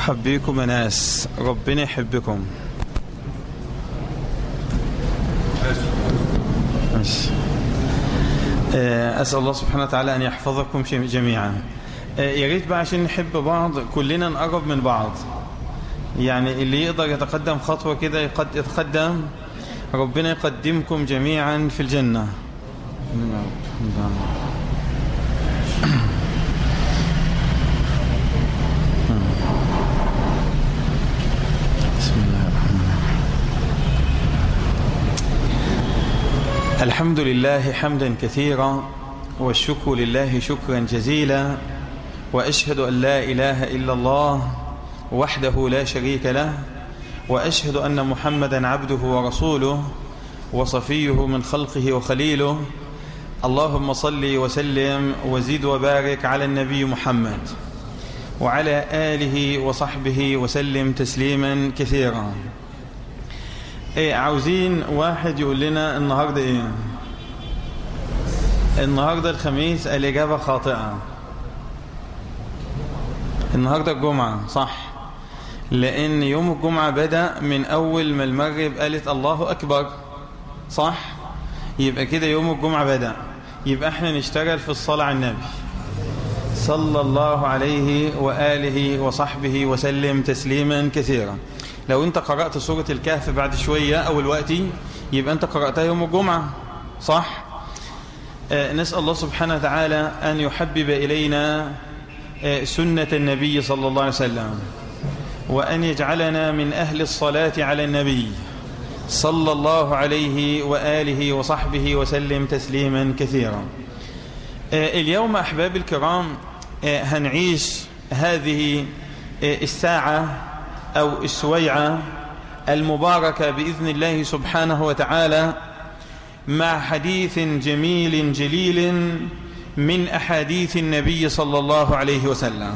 مرحب بكم يا ناس ربنا يحبكم ماشي. آه، أسأل الله سبحانه وتعالى أن يحفظكم شم- جميعا آه، يا ريت بقى عشان نحب بعض كلنا نقرب من بعض يعني اللي يقدر يتقدم خطوة كده يقد- يتقدم ربنا يقدمكم جميعا في الجنة آمين يا رب. الحمد لله. بسم الله الرحمن الرحيم الحمد لله حمدا كثيرا والشكر لله شكرا جزيلا وأشهد أن لا إله إلا الله وحده لا شريك له وأشهد أن محمدا عبده ورسوله وصفيه من خلقه وخليله اللهم صل وسلم وزد وبارك على النبي محمد وعلى آله وصحبه وسلم تسليما كثيرا ايه عاوزين واحد يقول لنا النهاردة ايه النهاردة الخميس الإجابة خاطئة النهاردة الجمعة صح لأن يوم الجمعة بدأ من أول ما المغرب قالت الله أكبر صح يبقى كده يوم الجمعة بدأ يبقى احنا نشتغل في الصلاة على النبي صلى الله عليه وآله وصحبه وسلم تسليما كثيرا لو انت قرأت سورة الكهف بعد شوية أو الوقت يبقى انت قرأتها يوم الجمعة صح آه نسأل الله سبحانه وتعالى أن يحبب إلينا آه سنة النبي صلى الله عليه وسلم وأن يجعلنا من أهل الصلاة على النبي صلى الله عليه وآله وصحبه وسلم تسليما كثيرا آه، اليوم أحباب الكرام آه، هنعيش هذه آه، الساعة أو السويعة المباركة بإذن الله سبحانه وتعالى مع حديث جميل جليل من أحاديث النبي صلى الله عليه وسلم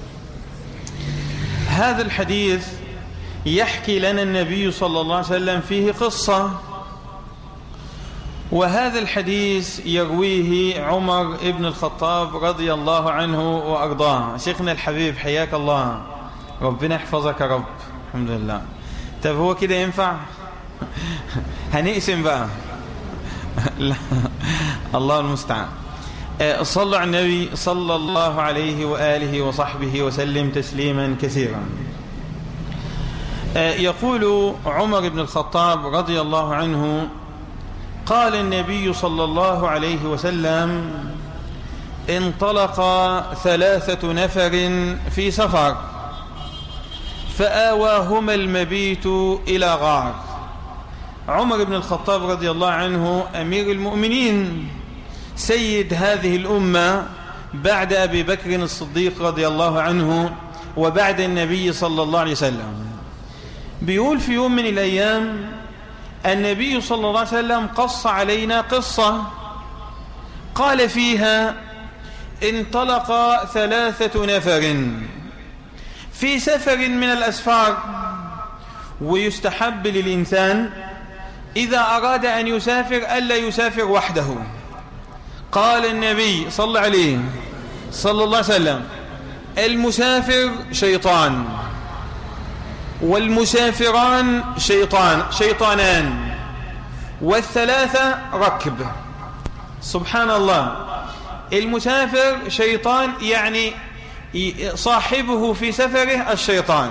هذا الحديث يحكي لنا النبي صلى الله عليه وسلم فيه قصة وهذا الحديث يرويه عمر ابن الخطاب رضي الله عنه وأرضاه شيخنا الحبيب حياك الله ربنا يحفظك يا رب الحمد لله طب هو كده ينفع هنقسم بقى لا. الله المستعان آه، صلوا على النبي صلى الله عليه وآله وصحبه وسلم تسليما كثيرا آه، يقول عمر بن الخطاب رضي الله عنه قال النبي صلى الله عليه وسلم انطلق ثلاثة نفر في سفر فآواهما المبيت إلى غار عمر بن الخطاب رضي الله عنه أمير المؤمنين سيد هذه الأمة بعد أبي بكر الصديق رضي الله عنه وبعد النبي صلى الله عليه وسلم بيقول في يوم من الأيام النبي صلى الله عليه وسلم قص علينا قصة قال فيها انطلق ثلاثة نفر في سفر من الأسفار ويستحب للإنسان إذا أراد أن يسافر ألا يسافر وحده قال النبي صلى عليه صلى الله عليه وسلم المسافر شيطان والمسافران شيطان شيطانان والثلاثة ركب سبحان الله المسافر شيطان يعني صاحبه في سفره الشيطان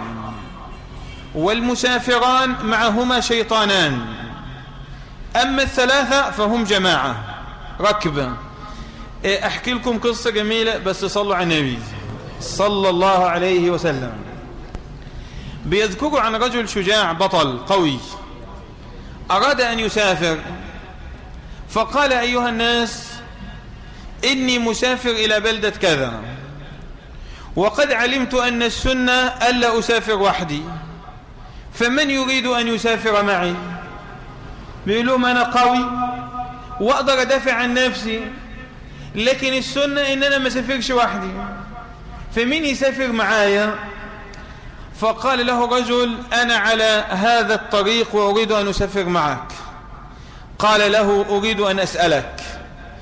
والمسافران معهما شيطانان أما الثلاثة فهم جماعة ركب أحكي لكم قصة جميلة بس صلوا على النبي صلى الله عليه وسلم بيذكروا عن رجل شجاع بطل قوي أراد أن يسافر فقال أيها الناس إني مسافر إلى بلدة كذا وقد علمت أن السنة ألا أسافر وحدي فمن يريد أن يسافر معي بيقولوا أنا قوي وأقدر أدافع عن نفسي لكن السنة إن أنا ما سافرش وحدي فمين يسافر معايا فقال له رجل أنا على هذا الطريق وأريد أن أسافر معك قال له أريد أن أسألك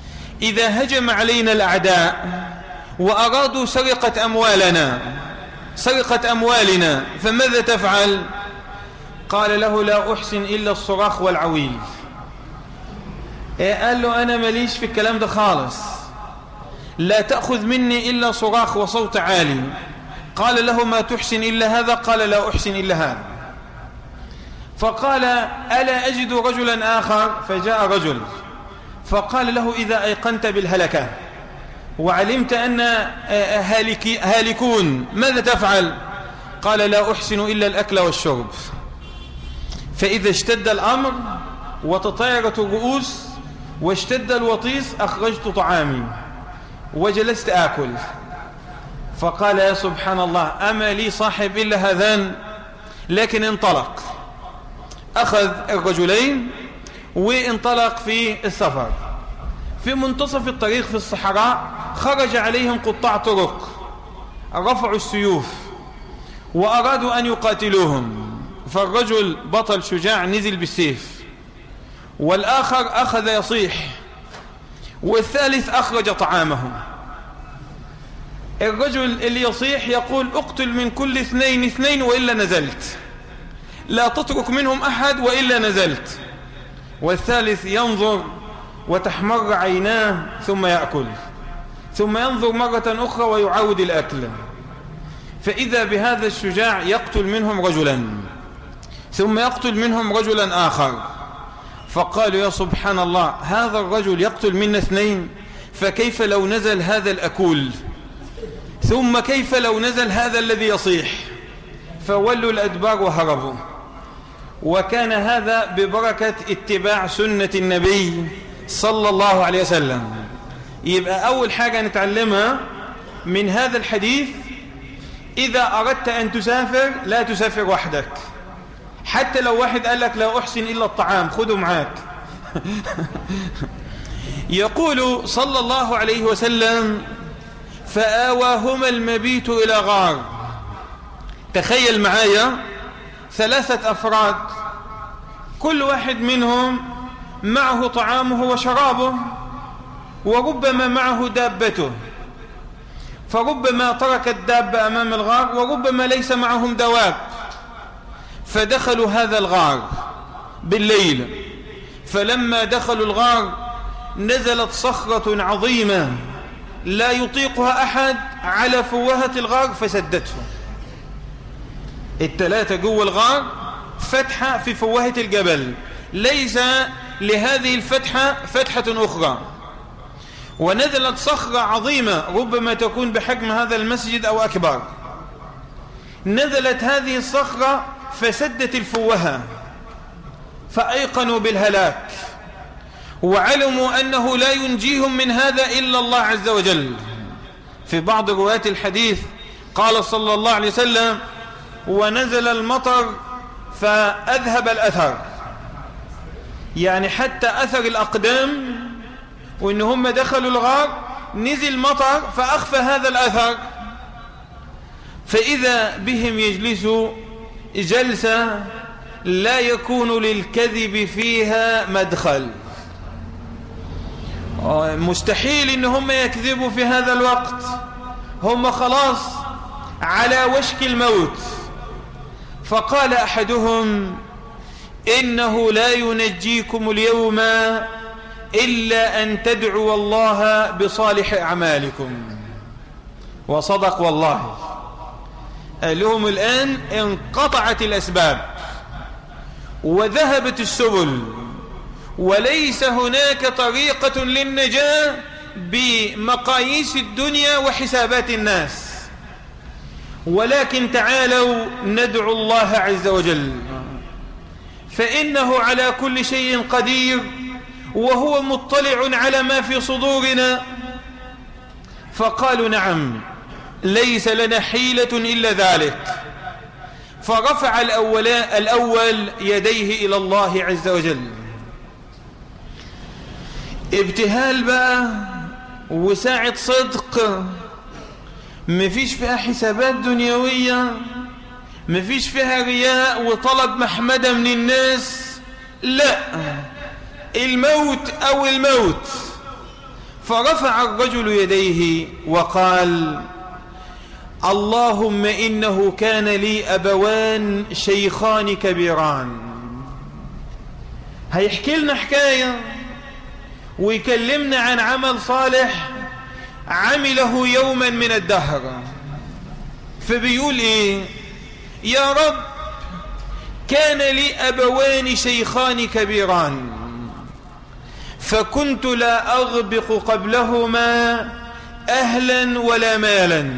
إذا هجم علينا الأعداء وأرادوا سرقة أموالنا سرقة أموالنا فماذا تفعل قال له لا أحسن إلا الصراخ والعويل إيه قال له أنا ماليش في الكلام ده خالص لا تأخذ مني إلا صراخ وصوت عالي قال له ما تحسن إلا هذا قال لا أحسن إلا هذا فقال ألا أجد رجلا آخر فجاء رجل فقال له إذا أيقنت بالهلكة وعلمت أن هالكون ماذا تفعل قال لا أحسن إلا الأكل والشرب فإذا اشتد الأمر وتطايرت الرؤوس واشتد الوطيس أخرجت طعامي وجلست آكل فقال يا سبحان الله أما لي صاحب إلا هذان لكن انطلق أخذ الرجلين وانطلق في السفر في منتصف الطريق في الصحراء خرج عليهم قطاع طرق رفعوا السيوف وأرادوا أن يقاتلوهم فالرجل بطل شجاع نزل بالسيف والآخر أخذ يصيح والثالث أخرج طعامه الرجل اللي يصيح يقول اقتل من كل اثنين اثنين وإلا نزلت لا تترك منهم أحد وإلا نزلت والثالث ينظر وتحمر عيناه ثم يأكل ثم ينظر مرة أخرى ويعاود الأكل فإذا بهذا الشجاع يقتل منهم رجلا ثم يقتل منهم رجلا آخر فقالوا يا سبحان الله هذا الرجل يقتل منا اثنين فكيف لو نزل هذا الأكول ثم كيف لو نزل هذا الذي يصيح فولوا الأدبار وهربوا وكان هذا ببركة اتباع سنة النبي صلى الله عليه وسلم يبقى أول حاجة نتعلمها من هذا الحديث إذا أردت أن تسافر لا تسافر وحدك حتى لو واحد قال لك لا أحسن إلا الطعام خذه معاك يقول صلى الله عليه وسلم فآواهما المبيت إلى غار تخيل معايا ثلاثة أفراد كل واحد منهم معه طعامه وشرابه وربما معه دابته فربما ترك الدابة أمام الغار وربما ليس معهم دواب فدخلوا هذا الغار بالليل فلما دخلوا الغار نزلت صخرة عظيمة لا يطيقها أحد على فوهة الغار فسدته التلاتة جوه الغار فتحة في فوهة الجبل ليس لهذه الفتحة فتحة أخرى ونزلت صخرة عظيمة ربما تكون بحجم هذا المسجد أو أكبر نزلت هذه الصخرة فسدت الفوهة فأيقنوا بالهلاك وعلموا أنه لا ينجيهم من هذا إلا الله عز وجل في بعض روايات الحديث قال صلى الله عليه وسلم ونزل المطر فأذهب الأثر يعني حتى أثر الأقدام وإن هم دخلوا الغار نزل مطر فأخفى هذا الأثر فإذا بهم يجلسوا جلسة لا يكون للكذب فيها مدخل مستحيل ان هم يكذبوا في هذا الوقت هم خلاص على وشك الموت فقال أحدهم إنه لا ينجيكم اليوم إلا أن تدعوا الله بصالح أعمالكم وصدق والله قال لهم الآن انقطعت الأسباب وذهبت السبل وليس هناك طريقة للنجاة بمقاييس الدنيا وحسابات الناس ولكن تعالوا ندعو الله عز وجل فإنه على كل شيء قدير وهو مطلع على ما في صدورنا فقالوا نعم ليس لنا حيلة إلا ذلك فرفع الأول, الأول يديه إلى الله عز وجل ابتهال بقى وساعة صدق مفيش فيها حسابات دنيوية مفيش فيها رياء وطلب محمدة من الناس لا الموت أو الموت فرفع الرجل يديه وقال اللهم إنه كان لي أبوان شيخان كبيران هيحكي لنا حكاية ويكلمنا عن عمل صالح عمله يوما من الدهر فبيقول ايه يا رب كان لي أبوان شيخان كبيران فكنت لا أغبق قبلهما أهلا ولا مالا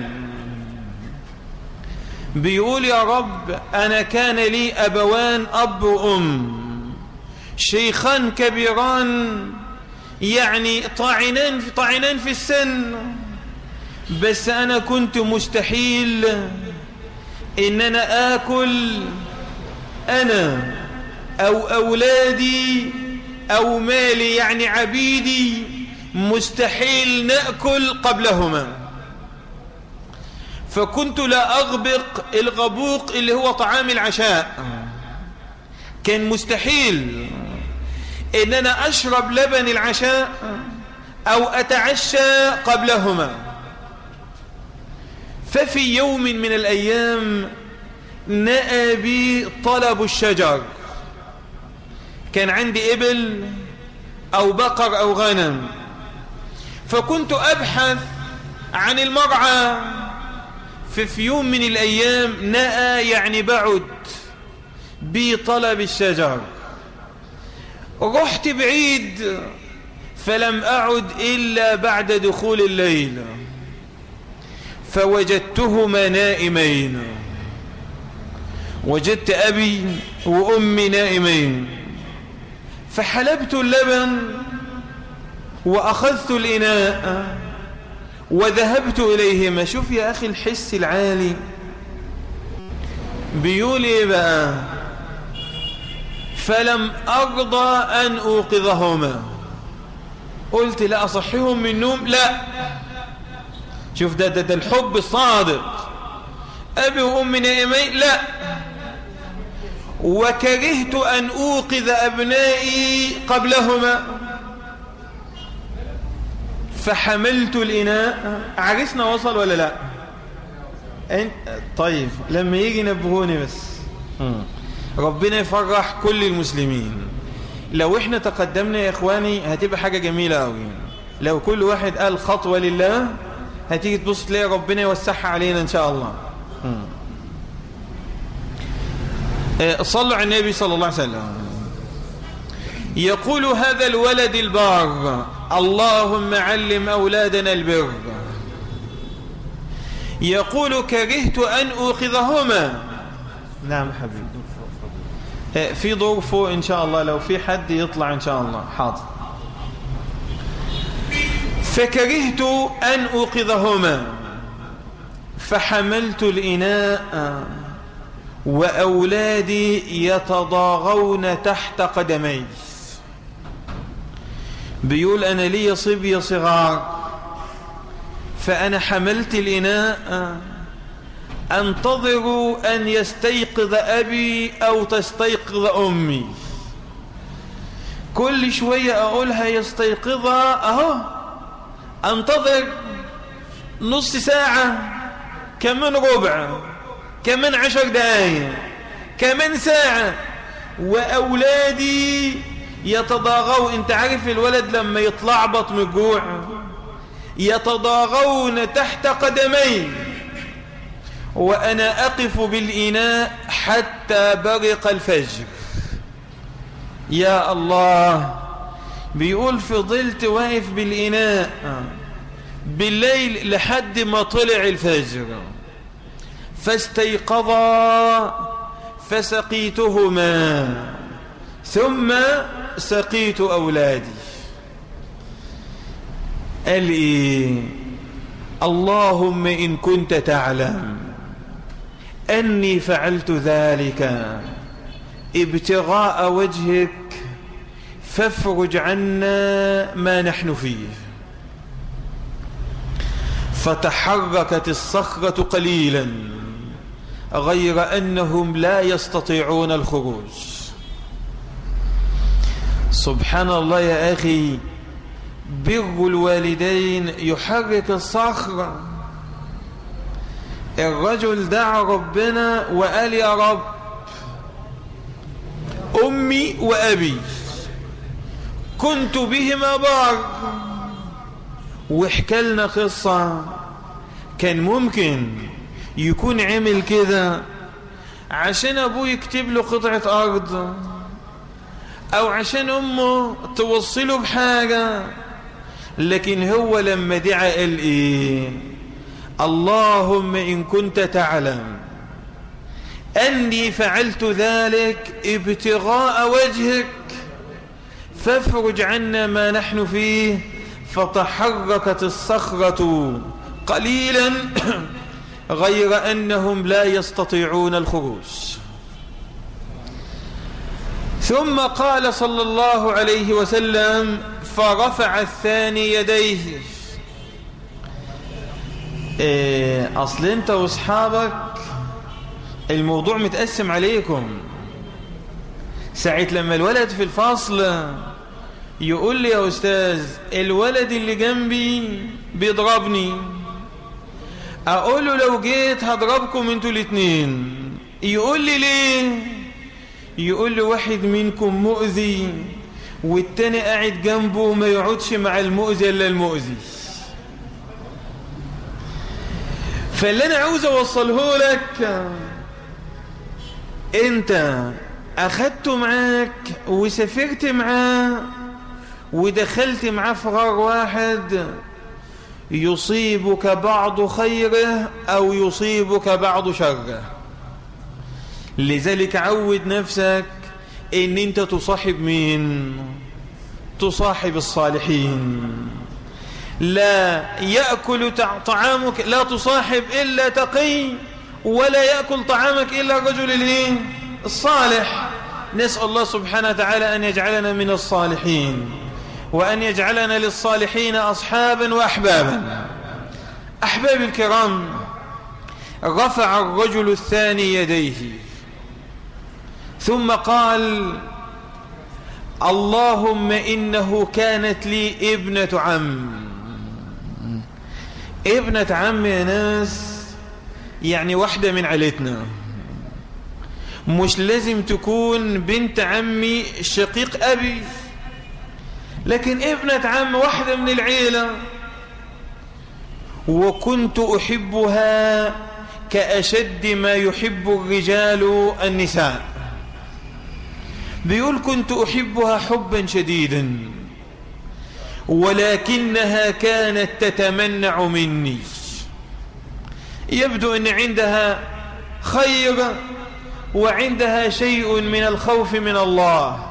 بيقول يا رب أنا كان لي أبوان أب وأم شيخان كبيران يعني طاعنان في طاعنان في السن بس أنا كنت مستحيل إن أنا آكل أنا أو أولادي أو مالي يعني عبيدي مستحيل نأكل قبلهما فكنت لا أغبق الغبوق اللي هو طعام العشاء كان مستحيل إن أنا أشرب لبن العشاء أو أتعشى قبلهما ففي يوم من الأيام نأى بي طلب الشجر كان عندي إبل أو بقر أو غنم فكنت أبحث عن المرعى ففي يوم من الأيام نأى يعني بعد بي طلب الشجر رحت بعيد فلم أعد إلا بعد دخول الليل فوجدتهما نائمين وجدت أبي وأمي نائمين فحلبت اللبن وأخذت الإناء وذهبت إليهما شوف يا أخي الحس العالي بيقول إيه بقى فلم أرضى أن أوقظهما قلت لا أصحيهم من النوم لا شوف ده, ده, ده الحب الصادق أبي وأمي نائمين لا وكرهت أن أوقظ أبنائي قبلهما فحملت الإناء عرسنا وصل ولا لا طيب لما يجي نبهوني بس ربنا يفرح كل المسلمين لو احنا تقدمنا يا اخواني هتبقى حاجة جميلة قوي لو كل واحد قال خطوة لله هتيجي تبص تلاقي ربنا يوسعها علينا ان شاء الله صلوا على النبي صلى الله عليه وسلم يقول هذا الولد البار اللهم علم أولادنا البر يقول كرهت أن أوخذهما نعم حبيبي في ظروفه إن شاء الله لو في حد يطلع إن شاء الله حاضر فكرهت أن أوقظهما فحملت الإناء وأولادي يتضاغون تحت قدمي بيقول أنا لي صبي صغار فأنا حملت الإناء أنتظر أن يستيقظ أبي أو تستيقظ أمي كل شوية أقولها يستيقظها أهو أنتظر نص ساعة كمان ربع كمان عشر دقايق كمان ساعة وأولادي يتضاغوا انت عارف الولد لما يتلعبط من الجوع يتضاغون تحت قدمي وأنا أقف بالإناء حتى برق الفجر يا الله بيقول فضلت واقف بالإناء بالليل لحد ما طلع الفجر فاستيقظا فسقيتهما ثم سقيت أولادي قال إيه اللهم إن كنت تعلم أني فعلت ذلك ابتغاء وجهك فافرج عنا ما نحن فيه فتحركت الصخرة قليلا غير أنهم لا يستطيعون الخروج سبحان الله يا أخي بر الوالدين يحرك الصخرة الرجل دعا ربنا وقال يا رب أمي وأبي كنت بهما بار وحكى لنا قصة كان ممكن يكون عمل كده عشان أبوه يكتب له قطعة أرض أو عشان أمه توصله بحاجة لكن هو لما دعا قال إيه اللهم إن كنت تعلم أني فعلت ذلك ابتغاء وجهك فافرج عنا ما نحن فيه فتحركت الصخرة قليلا غير أنهم لا يستطيعون الخروج ثم قال صلى الله عليه وسلم فرفع الثاني يديه إيه أصل أنت وأصحابك الموضوع متقسم عليكم ساعة لما الولد في الفصل يقول لي يا أستاذ الولد اللي جنبي بيضربني أقول له لو جيت هضربكم انتوا الاتنين يقول لي ليه يقول لي واحد منكم مؤذي والتاني قاعد جنبه ما يقعدش مع المؤذي إلا المؤذي فاللي أنا عاوز أوصله لك أنت أخدته معاك وسافرت معاه ودخلت معاه في غار واحد يصيبك بعض خيره أو يصيبك بعض شره لذلك عود نفسك ان انت تصاحب مين تصاحب الصالحين لا يأكل طعامك لا تصاحب إلا تقي ولا يأكل طعامك إلا الرجل الصالح نسأل الله سبحانه وتعالى أن يجعلنا من الصالحين وأن يجعلنا للصالحين أصحابا وأحبابا أحباب الكرام رفع الرجل الثاني يديه ثم قال اللهم إنه كانت لي ابنة عم ابنة عم يا ناس يعني واحدة من عيلتنا مش لازم تكون بنت عمي شقيق أبي لكن ابنة عم واحدة من العيلة وكنت أحبها كأشد ما يحب الرجال النساء بيقول كنت أحبها حبا شديدا ولكنها كانت تتمنع مني يبدو أن عندها خير وعندها شيء من الخوف من الله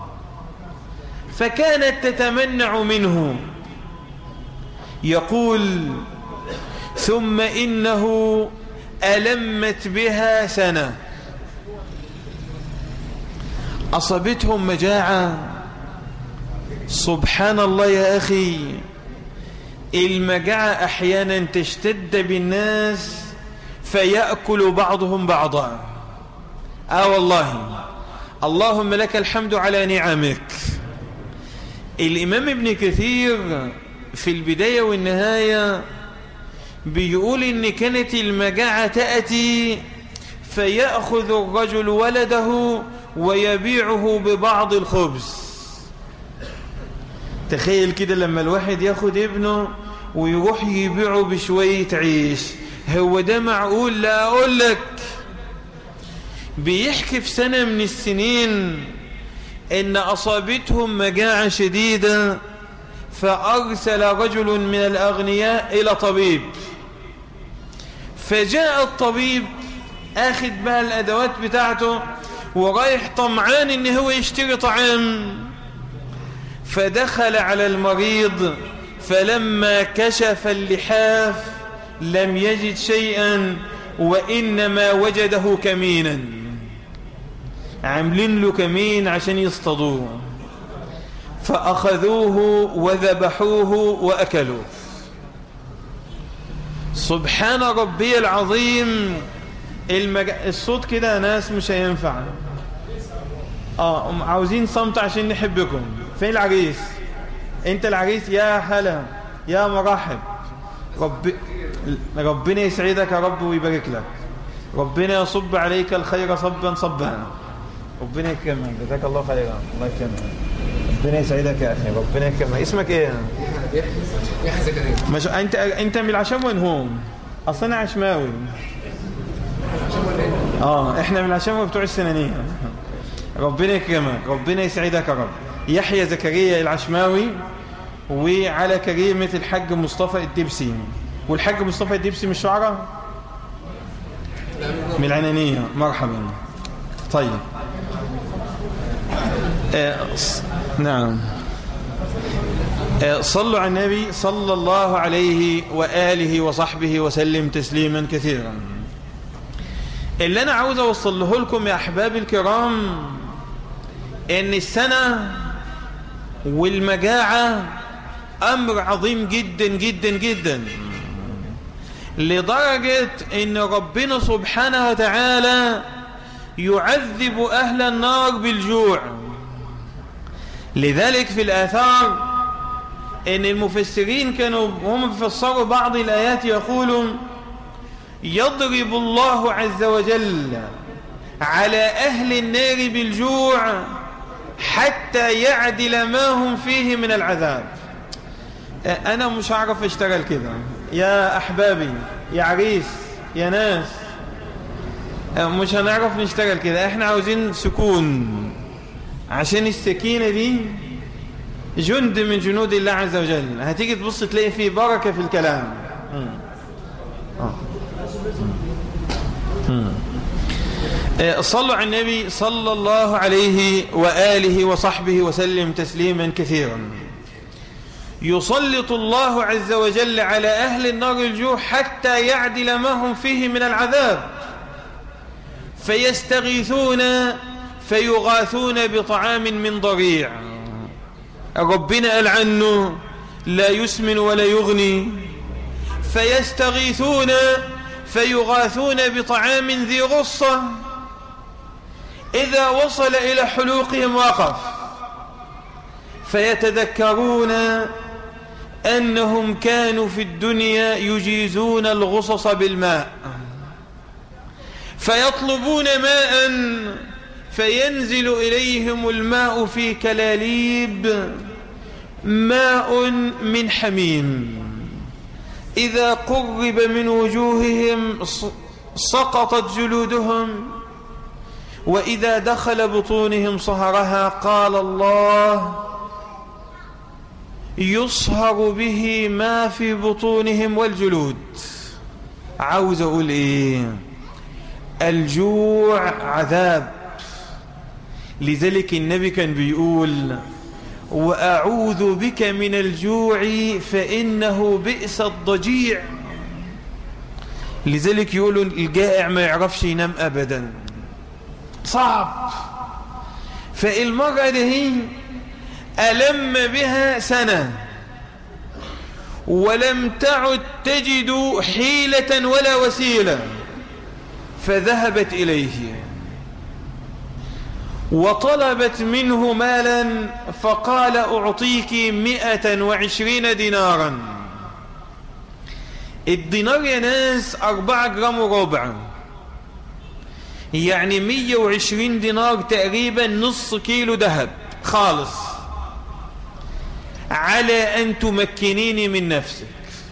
فكانت تتمنع منه يقول ثم إنه ألمت بها سنة أصبتهم مجاعة سبحان الله يا أخي المجاعة أحيانا تشتد بالناس فيأكل بعضهم بعضا آه والله اللهم لك الحمد على نعمك الإمام ابن كثير في البداية والنهاية بيقول إن كانت المجاعة تأتي فيأخذ الرجل ولده ويبيعه ببعض الخبز تخيل كده لما الواحد ياخد ابنه ويروح يبيعه بشوية عيش هو ده معقول لا أقول لك بيحكي في سنة من السنين إن أصابتهم مجاعة شديدة فأرسل رجل من الأغنياء إلى طبيب فجاء الطبيب أخذ بها الأدوات بتاعته ورايح طمعان إن هو يشتري طعام فدخل على المريض فلما كشف اللحاف لم يجد شيئا وإنما وجده كمينا عاملين له كمين عشان يصطادوه فأخذوه وذبحوه وأكلوه سبحان ربي العظيم المج... الصوت كده يا ناس مش هينفع اه عاوزين صمت عشان نحبكم فين العريس انت العريس يا هلا يا مرحب ربي ربنا يسعدك يا رب ويبارك لك ربنا يصب عليك الخير صبا صبا ربنا يكرمك جزاك الله خيرا الله يكرمك ربنا يسعدك يا اخي ربنا يكرمك اسمك ايه يحيى زكريا مش انت انت من العشم وين هم اصلا انا عشماوي اه احنا من العشم بتوع السنانيه ربنا يكرمك ربنا يسعدك يا رب يحيى زكريا العشماوي وعلى كريمة الحاج مصطفى الدبسي والحاج مصطفى الدبسي من الشعراء من العنانية مرحبا طيب آه ص- نعم آه صلوا على النبي صلى الله عليه وآله وصحبه وسلم تسليما كثيرا اللي أنا عاوز أوصله لكم يا أحبابي الكرام إن السنة والمجاعة أمر عظيم جدا جدا جدا لدرجة إن ربنا سبحانه وتعالى يعذب أهل النار بالجوع لذلك في الآثار إن المفسرين كانوا هم بيفسروا بعض الآيات يقولون يضرب الله عز وجل على أهل النار بالجوع حتى يعدل ما هم فيه من العذاب أنا مش هعرف أشتغل كده يا أحبابي يا عريس يا ناس مش هنعرف نشتغل كده احنا عاوزين سكون عشان السكينة دي جند من جنود الله عز وجل هتيجي تبص تلاقي فيه بركة في الكلام مم. آه. مم. آه، صلوا على النبي صلى الله عليه وآله وصحبه وسلم تسليما كثيرا يسلط الله عز وجل على أهل النار الجوع حتى يعدل ما هم فيه من العذاب فيستغيثون فيغاثون بطعام من ضريع ربنا قال عنه لا يسمن ولا يغني فيستغيثون فيغاثون بطعام ذي غصة إذا وصل إلى حلوقهم وقف فيتذكرون أنهم كانوا في الدنيا يجيزون الغصص بالماء فيطلبون ماء فينزل إليهم الماء في كلاليب ماء من حميم إذا قرب من وجوههم سقطت جلودهم وإذا دخل بطونهم صهرها قال الله يصهر به ما في بطونهم والجلود عاوز أقول إيه الجوع عذاب لذلك النبي كان بيقول وأعوذ بك من الجوع فإنه بئس الضجيع لذلك يقولوا الجائع ما يعرفش ينام أبدا صعب فالمرأة دي ألم بها سنة ولم تعد تجد حيلة ولا وسيلة فذهبت إليه وطلبت منه مالا فقال أعطيك مئة وعشرين دينارا الدينار يا ناس أربعة جرام وربع يعني مية وعشرين دينار تقريبا نص كيلو ذهب خالص على أن تمكنيني من نفسك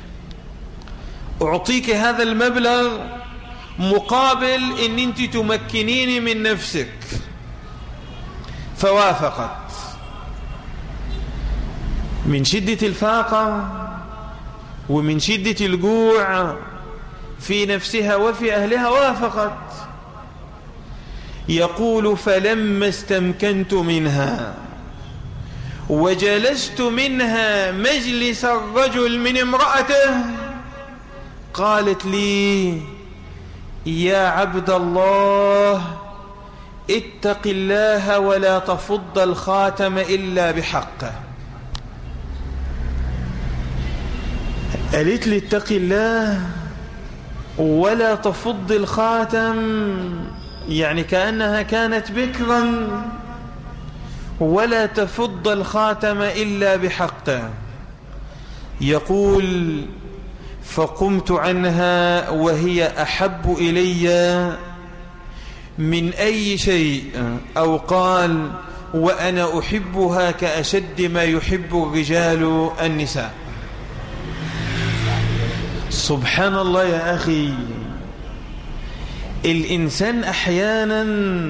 أعطيك هذا المبلغ مقابل أن أنت تمكنيني من نفسك فوافقت من شدة الفاقة ومن شدة الجوع في نفسها وفي أهلها وافقت يقول فلما استمكنت منها وجلست منها مجلس الرجل من امرأته قالت لي يا عبد الله اتق الله ولا تفض الخاتم إلا بحقه قالت لي اتق الله ولا تفض الخاتم يعني كأنها كانت بكرا ولا تفض الخاتم إلا بحقه يقول فقمت عنها وهي أحب إلي من أي شيء أو قال وأنا أحبها كأشد ما يحب الرجال النساء سبحان الله يا أخي الإنسان أحيانا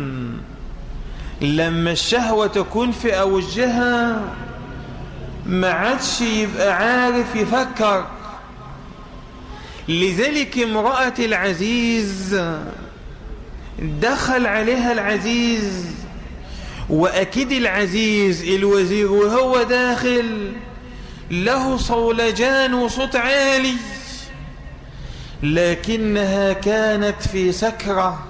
لما الشهوة تكون في أوجها ما عادش يبقى عارف يفكر لذلك امرأة العزيز دخل عليها العزيز وأكيد العزيز الوزير وهو داخل له صولجان وصوت عالي لكنها كانت في سكرة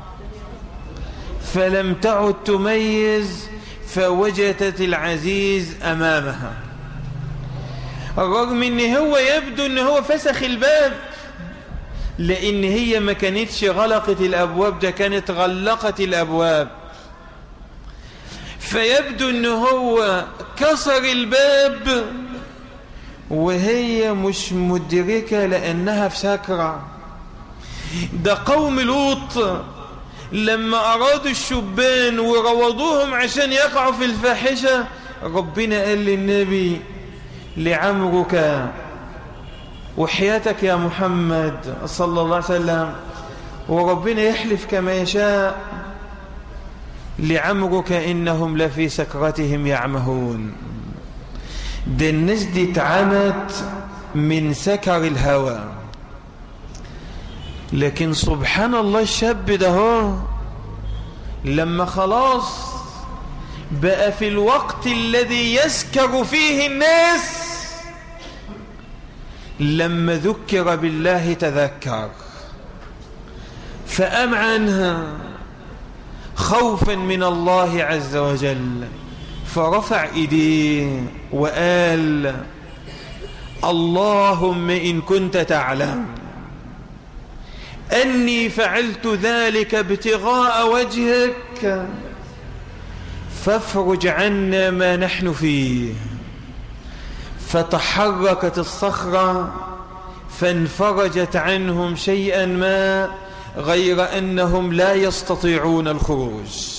فلم تعد تميز فوجدت العزيز أمامها رغم ان هو يبدو ان هو فسخ الباب لان هي ما كانتش غلقت الابواب ده كانت غلقت الابواب فيبدو ان هو كسر الباب وهي مش مدركة لأنها في سكرة ده قوم لوط لما أرادوا الشبان وروضوهم عشان يقعوا في الفاحشة ربنا قال للنبي لعمرك وحياتك يا محمد صلى الله عليه وسلم وربنا يحلف كما يشاء لعمرك إنهم لفي سكرتهم يعمهون ده الناس دي اتعمت من سكر الهوى لكن سبحان الله الشاب ده هو لما خلاص بقى في الوقت الذي يسكر فيه الناس لما ذكر بالله تذكر فأم عنها خوفا من الله عز وجل فرفع ايديه وقال اللهم إن كنت تعلم أني فعلت ذلك ابتغاء وجهك فافرج عنا ما نحن فيه فتحركت الصخرة فانفرجت عنهم شيئا ما غير أنهم لا يستطيعون الخروج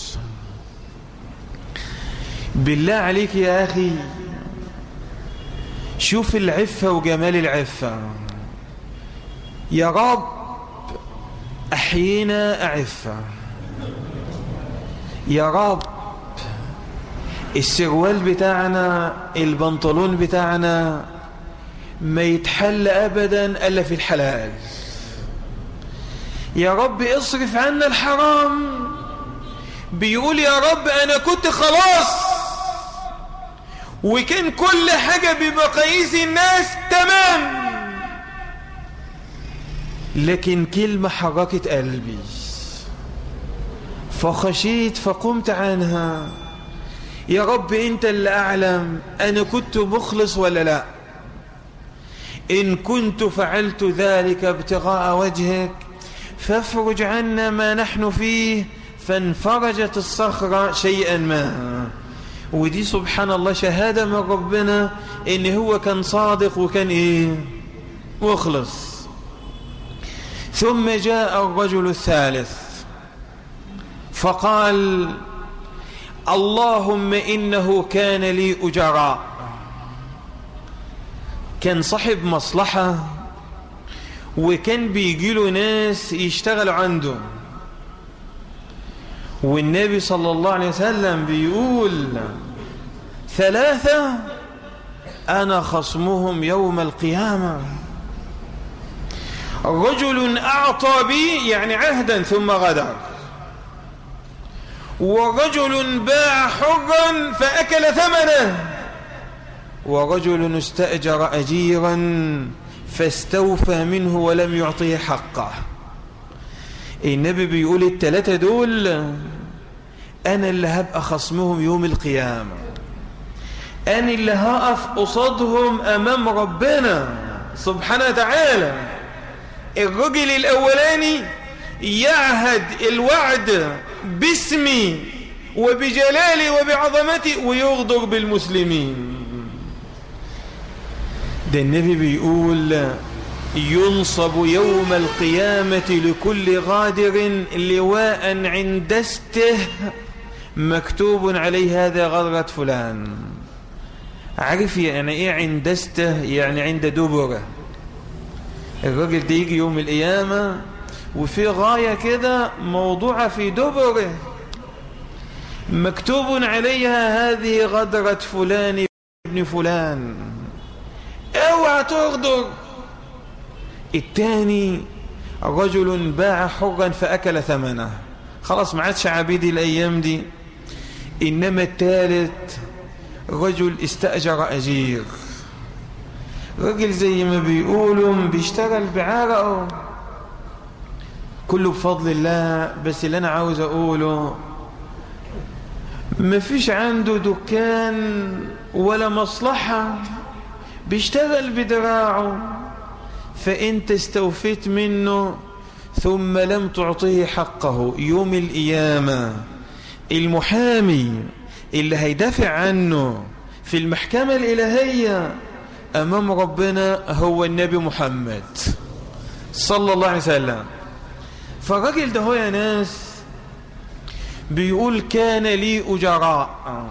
بالله عليك يا أخي شوف العفة وجمال العفة يا رب أحيينا أعفة يا رب السروال بتاعنا البنطلون بتاعنا ما يتحل أبدا إلا في الحلال يا رب اصرف عنا الحرام بيقول يا رب أنا كنت خلاص وكان كل حاجة بمقاييس الناس تمام لكن كلمة حركت قلبي فخشيت فقمت عنها يا رب انت اللي اعلم انا كنت مخلص ولا لا ان كنت فعلت ذلك ابتغاء وجهك فافرج عنا ما نحن فيه فانفرجت الصخرة شيئا ما ودي سبحان الله شهادة من ربنا ان هو كان صادق وكان ايه مخلص ثم جاء الرجل الثالث فقال اللهم إنه كان لي أجراء كان صاحب مصلحة وكان بيجيله ناس يشتغلوا عنده والنبي صلى الله عليه وسلم بيقول ثلاثة أنا خصمهم يوم القيامة رجل أعطى بي يعني عهدا ثم غدر ورجل باع حرا فأكل ثمنه ورجل استأجر أجيرا فاستوفى منه ولم يعطيه حقه النبي بيقول التلاتة دول أنا اللي هبقى خصمهم يوم القيامة أنا اللي هقف قصادهم أمام ربنا سبحانه وتعالى الرجل الأولاني يعهد الوعد باسمي وبجلالي وبعظمتي ويغدر بالمسلمين ده النبي بيقول ينصب يوم القيامة لكل غادر لواء عند استه مكتوب عليه هذا غدرة فلان عارف يعني ايه عند استه يعني عند دبره الراجل ده يجي يوم القيامة وفي غاية كده موضوعة في دبره مكتوب عليها هذه غدرة فلان ابن فلان اوعى تغدر الثاني رجل باع حرا فأكل ثمنه خلاص ما عادش عبيدي الأيام دي إنما الثالث رجل استأجر أجير رجل زي ما بيقولوا بيشتغل بعرقه كله بفضل الله بس اللي أنا عاوز أقوله ما فيش عنده دكان ولا مصلحة بيشتغل بدراعه فإنت استوفيت منه ثم لم تعطيه حقه يوم القيامة المحامي اللي هيدافع عنه في المحكمة الإلهية أمام ربنا هو النبي محمد صلى الله عليه وسلم فالراجل ده هو يا ناس بيقول كان لي أجراء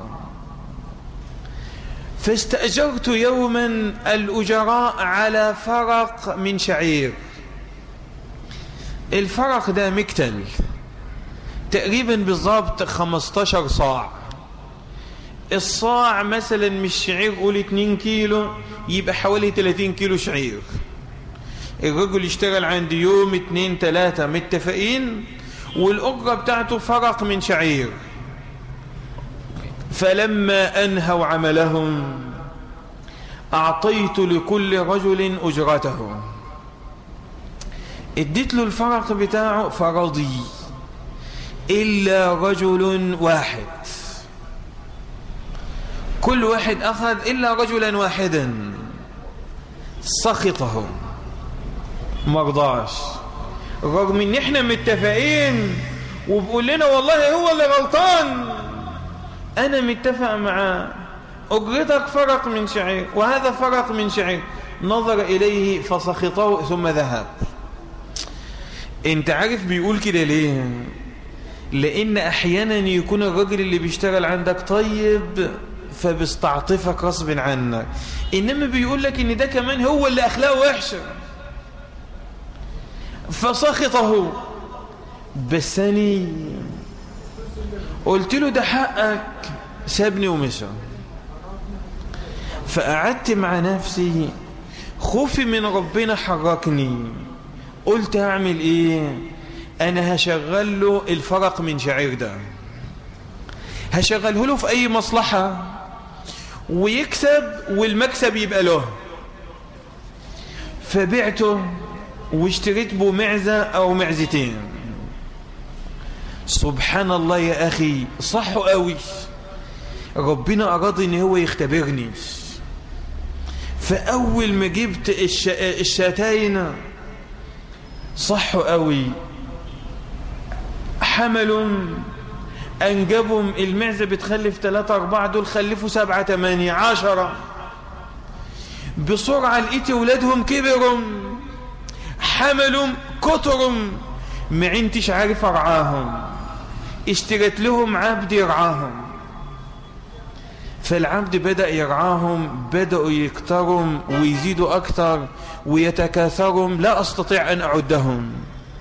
فاستأجرت يوما الأجراء على فرق من شعير الفرق ده مكتل تقريبا بالضبط 15 صاع الصاع مثلا من الشعير قول 2 كيلو يبقى حوالي 30 كيلو شعير الرجل يشتغل عندي يوم اتنين تلاتة متفقين والأجرة بتاعته فرق من شعير فلما أنهوا عملهم أعطيت لكل رجل أجرته اديت له الفرق بتاعه فرضي إلا رجل واحد كل واحد أخذ إلا رجلا واحدا سخطه مرضاش رغم ان احنا متفقين وبقول لنا والله هو اللي غلطان انا متفق معاه اجرتك فرق من شعير وهذا فرق من شعير نظر اليه فسخطه ثم ذهب انت عارف بيقول كده ليه لان احيانا يكون الراجل اللي بيشتغل عندك طيب فبيستعطفك غصب عنك انما بيقول لك ان ده كمان هو اللي اخلاقه وحشه فسخطه بسني قلت له ده حقك سابني ومشى فقعدت مع نفسي خوفي من ربنا حركني قلت هعمل ايه انا هشغل له الفرق من شعير ده هشغله له في اي مصلحة ويكسب والمكسب يبقى له فبعته واشتريت به معزة او معزتين سبحان الله يا اخي صح قوي ربنا اراد ان هو يختبرني فاول ما جبت الش... الشاتين صحوا قوي حملوا أنجبهم المعزة بتخلف ثلاثة أربعة دول خلفوا سبعة ثمانية عشرة بسرعة لقيت ولادهم كبروا حملوا كترهم ما عنديش عارف أرعاهم اشتريت لهم عبد يرعاهم فالعبد بدأ يرعاهم بدأوا يكتروا ويزيدوا أكثر ويتكاثروا لا أستطيع أن أعدهم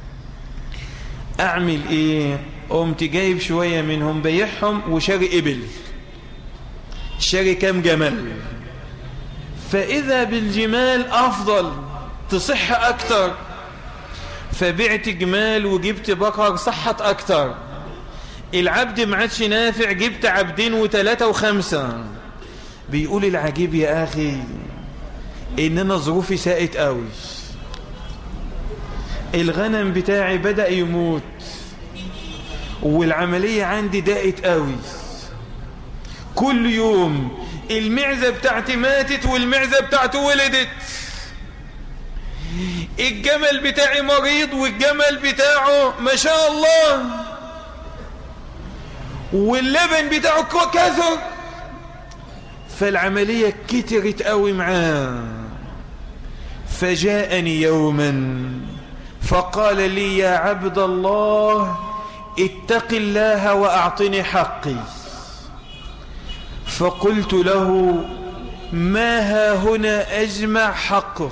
أعمل إيه قمت جايب شوية منهم بيعهم وشاري إبل شاري كام جمال فإذا بالجمال أفضل تصح أكتر فبعت جمال وجبت بقر صحت أكتر العبد ما عادش نافع جبت عبدين وثلاثة وخمسة بيقول العجيب يا أخي إن أنا ظروفي ساءت قوي الغنم بتاعي بدأ يموت والعملية عندي دقت قوي كل يوم المعزة بتاعتي ماتت والمعزة بتاعته ولدت الجمل بتاعي مريض والجمل بتاعه ما شاء الله واللبن بتاعه كثر فالعملية كترت قوي معاه فجاءني يوما فقال لي يا عبد الله اتق الله وأعطني حقي فقلت له ما ها هنا أجمع حقك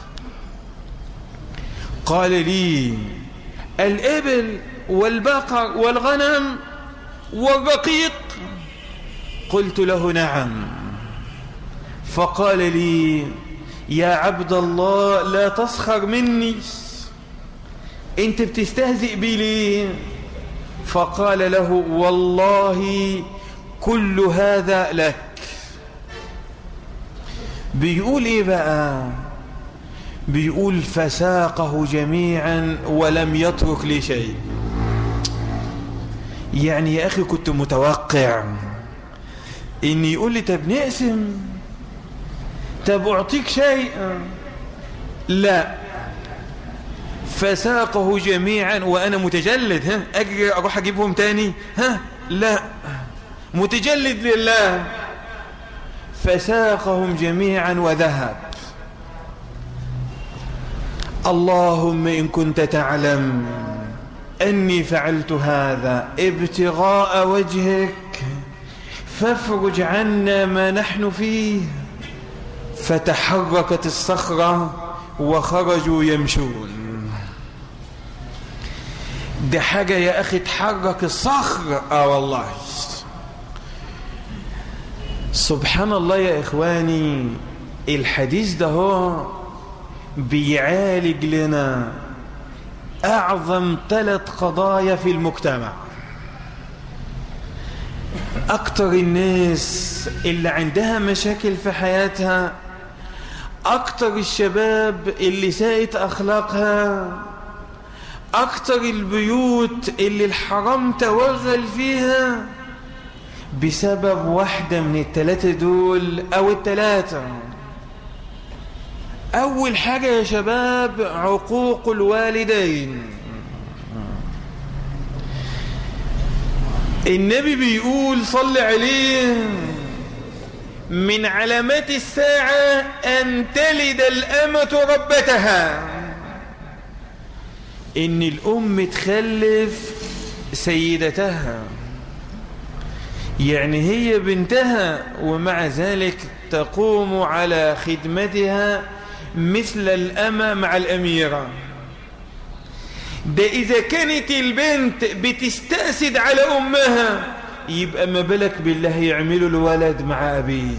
قال لي الإبل والبقر والغنم والرقيق قلت له نعم فقال لي يا عبد الله لا تسخر مني انت بتستهزئ بي ليه فقال له والله كل هذا لك بيقول ايه بقى بيقول فساقه جميعا ولم يترك لي شيء يعني يا أخي كنت متوقع إن يقول لي طب نقسم طب أعطيك شيء لا فساقه جميعا وأنا متجلد ها أجري أروح أجيبهم تاني ها لا متجلد لله فساقهم جميعا وذهب اللهم إن كنت تعلم أني فعلت هذا ابتغاء وجهك فافرج عنا ما نحن فيه فتحركت الصخرة وخرجوا يمشون دي حاجة يا أخي تحرك الصخر آه والله سبحان الله يا إخواني الحديث ده هو بيعالج لنا أعظم ثلاث قضايا في المجتمع أكتر الناس اللي عندها مشاكل في حياتها أكتر الشباب اللي ساءت أخلاقها أكتر البيوت اللي الحرام توغل فيها بسبب واحدة من الثلاثة دول أو الثلاثة أول حاجة يا شباب عقوق الوالدين النبي بيقول صل عليه من علامات الساعة أن تلد الأمة ربتها إن الأم تخلف سيدتها يعني هي بنتها ومع ذلك تقوم على خدمتها مثل الأمة مع الأميرة ده إذا كانت البنت بتستأسد على أمها يبقى ما بالك بالله يعملوا الولد مع أبيه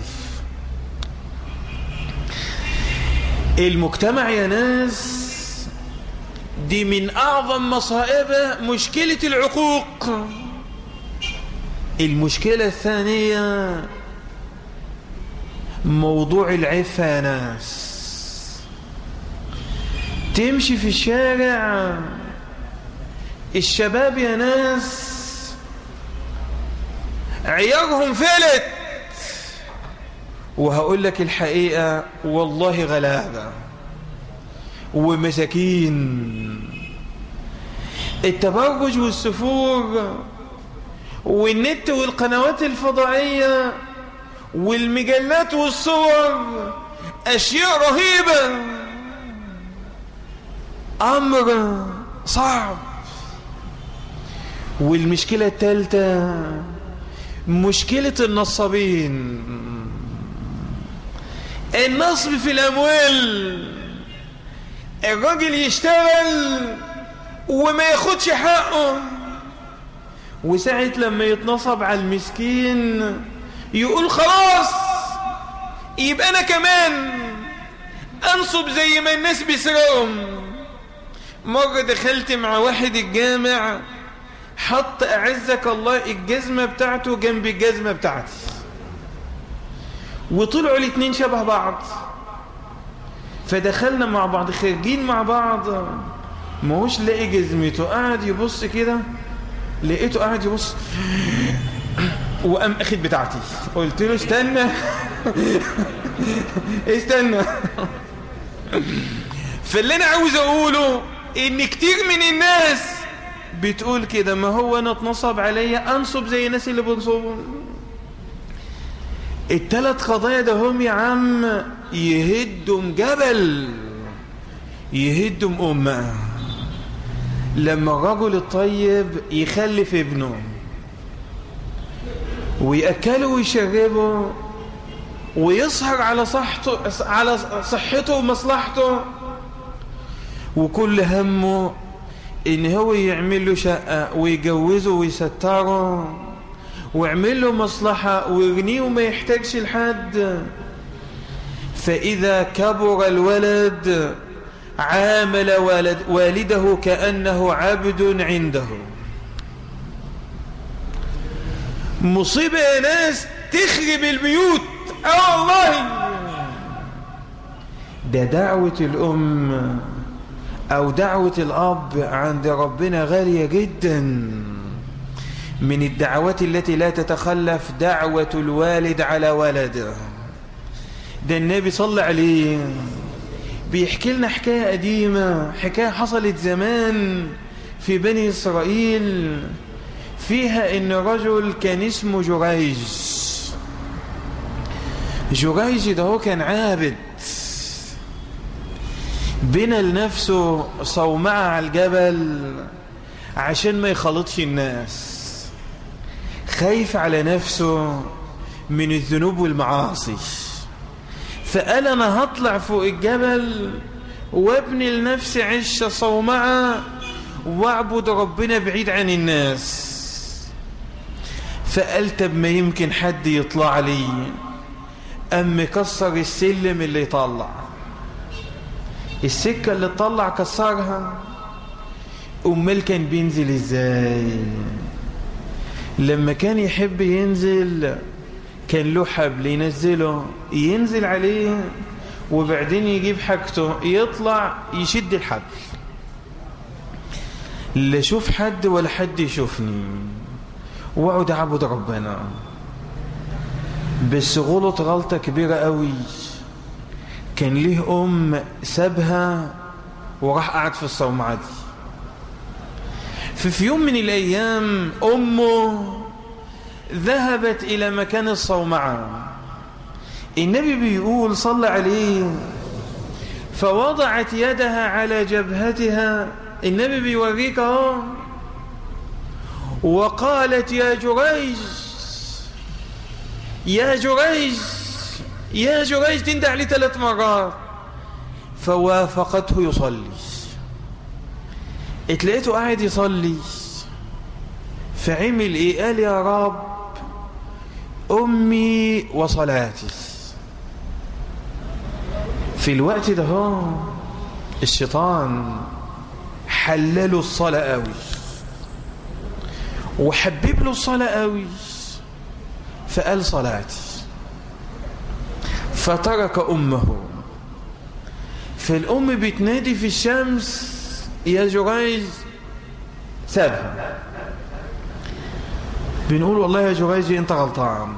المجتمع يا ناس دي من أعظم مصائبه مشكلة العقوق المشكلة الثانية موضوع العفة يا ناس تمشي في الشارع الشباب يا ناس عيارهم فلت وهقول لك الحقيقة والله غلابة ومساكين التبرج والسفور والنت والقنوات الفضائية والمجلات والصور أشياء رهيبة أمر صعب والمشكلة الثالثة مشكلة النصابين النصب في الأموال الراجل يشتغل وما ياخدش حقه وساعة لما يتنصب على المسكين يقول خلاص يبقى أنا كمان أنصب زي ما الناس بيسرقهم مرة دخلت مع واحد الجامع حط أعزك الله الجزمة بتاعته جنب الجزمة بتاعتي وطلعوا الاتنين شبه بعض فدخلنا مع بعض خارجين مع بعض ما هوش لاقي جزمته قاعد يبص كده لقيته قاعد يبص وقام اخد بتاعتي قلت له استنى استنى فاللي انا عاوز اقوله ان كتير من الناس بتقول كده ما هو انا اتنصب عليا انصب زي الناس اللي بنصبوا التلات قضايا ده هم يا عم يهدوا جبل يهدم أمه لما الرجل الطيب يخلف ابنه ويأكله ويشربه ويسهر على صحته على صحته ومصلحته وكل همه ان هو يعمل له شقة ويجوزه ويستره ويعمل له مصلحة ويغنيه وما يحتاجش لحد فإذا كبر الولد عامل والد والده كأنه عبد عنده مصيبة يا ناس تخرب البيوت اه والله ده دعوة الأم أو دعوة الأب عند ربنا غالية جدا من الدعوات التي لا تتخلف دعوة الوالد على ولده ده النبي صلى عليه بيحكي لنا حكاية قديمة حكاية حصلت زمان في بني إسرائيل فيها إن رجل كان اسمه جريج جريج ده هو كان عابد بنى لنفسه صومعة على الجبل عشان ما يخلطش الناس خايف على نفسه من الذنوب والمعاصي فقال أنا هطلع فوق الجبل وابني لنفسي عشة صومعة واعبد ربنا بعيد عن الناس فقال طب ما يمكن حد يطلع لي أم كسر السلم اللي يطلع السكة اللي تطلع كسرها أمال كان بينزل إزاي لما كان يحب ينزل كان له حبل ينزله ينزل عليه وبعدين يجيب حاجته يطلع يشد الحبل لا شوف حد ولا حد يشوفني واقعد اعبد ربنا بس غلط غلطة كبيرة قوي كان ليه أم سابها وراح قعد في الصومعة دي ففي يوم من الأيام أمه ذهبت إلى مكان الصومعة النبي بيقول صلى عليه فوضعت يدها على جبهتها النبي بيوريك اهو وقالت يا جريج يا جريج يا جريج تندع عليه ثلاث مرات فوافقته يصلي اتلقيته قاعد يصلي فعمل ايه قال يا رب امي وصلاتي في الوقت ده هو الشيطان حلله الصلاة قوي وحبب له الصلاة قوي فقال صلاتي فترك أمه فالأم بتنادي في الشمس يا جريج سابها بنقول والله يا جريج انت غلطان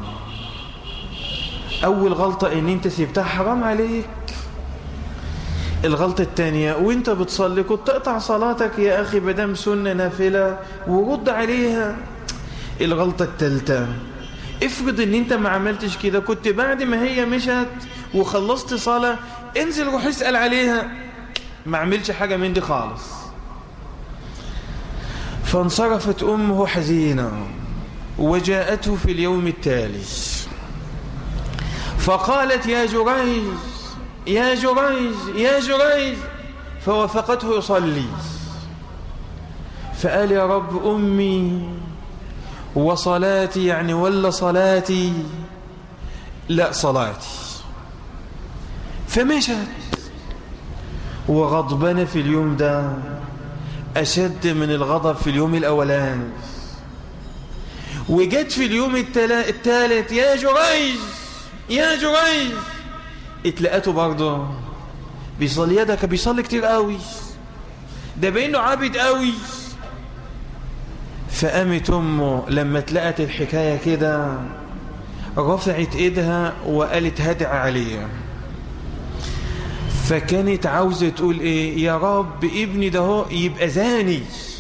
اول غلطة ان انت سيبتها حرام عليك الغلطة الثانية وانت بتصلي كنت تقطع صلاتك يا اخي بدم سنة نافلة ورد عليها الغلطة الثالثة افرض ان انت ما عملتش كده كنت بعد ما هي مشت وخلصت صلاة انزل روح اسأل عليها ما عملش حاجة من دي خالص فانصرفت امه حزينة وجاءته في اليوم التالي فقالت يا جريج يا جريج يا جريج فوافقته يصلي فقال يا رب أمي وصلاتي يعني ولا صلاتي لا صلاتي فمشت وغضبنا في اليوم ده أشد من الغضب في اليوم الأولاني وجت في اليوم الثالث يا جريج يا جريج اتلقته برضه بيصلي يدك بيصلي كتير قوي ده بينه عابد قوي فقامت امه لما اتلقت الحكايه كده رفعت ايدها وقالت هدع عليه فكانت عاوزه تقول ايه يا رب ابني ده هو يبقى زاني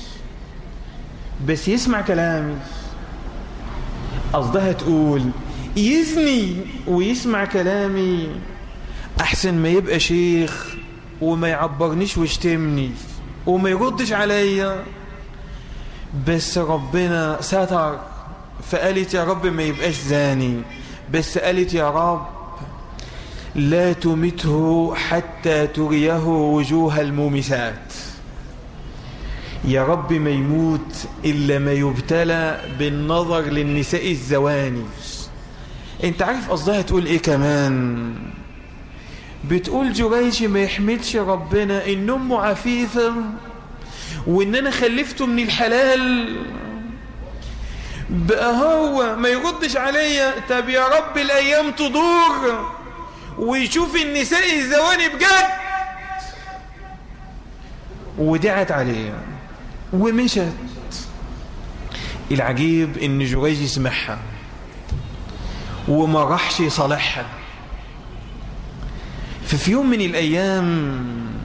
بس يسمع كلامي قصدها تقول يزني ويسمع كلامي احسن ما يبقى شيخ وما يعبرنيش ويشتمني وما يردش عليا بس ربنا ستر فقالت يا رب ما يبقاش زاني بس قالت يا رب لا تمته حتى تريه وجوه المومسات يا رب ما يموت إلا ما يبتلى بالنظر للنساء الزواني انت عارف قصدها تقول ايه كمان بتقول جريج ما يحمدش ربنا ان امه عفيفة وان انا خلفته من الحلال بقى هو ما يردش عليا طب يا رب الايام تدور ويشوف النساء الزواني بجد ودعت عليه ومشت العجيب ان جريج يسمعها وما راحش يصالحها ففي يوم من الايام